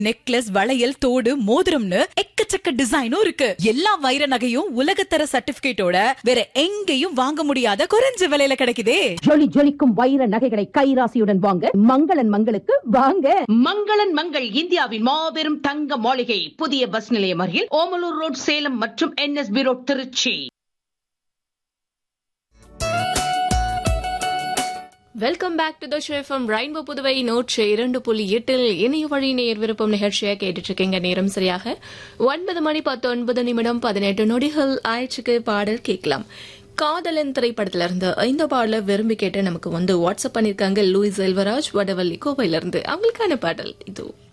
necklace வளையல் தோடு மோதிரம்னு எக்கச்சக்க டிசைனும் இருக்கு எல்லா வைர நகையும் உலகத்தர சர்டிபிகேட்டோட வேற எங்கேயும் வாங்க முடியாத குறைஞ்ச விலையில கிடைக்குதே ஜொலி ஜொலிக்கும் வைர நகைகளை கைராசியுடன் வாங்க மங்களன் மங்களுக்கு வாங்க மங்களன் மங்கள் இந்தியாவின் மாபெரும் தங்க மாளிகை புதிய பஸ் நிலையம் அருகில் ஓமலூர் ரோட் சேலம் மற்றும் NSB road Tiruchi welcome back to the show from rainbow Puduvai நூற்று இரண்டு புள்ளி எட்டில் இணைய வழி நேர் விருப்பம் நிகழ்ச்சியை கேட்டுட்டு இருக்கீங்க நேரம் சரியாக ஒன்பது மணி பத்தொன்பது நிமிடம் பதினெட்டு நொடிகள் ஆயிடுச்சுக்கு பாடல் கேட்கலாம் காதலன் திரைப்படத்துல இருந்து இந்த பாடல விரும்பி கேட்டு நமக்கு வந்து வாட்ஸ்அப் பண்ணிருக்காங்க லூயிஸ் செல்வராஜ் வடவள்ளி கோவையில இருந்து அவங்களுக்கான பாடல் இது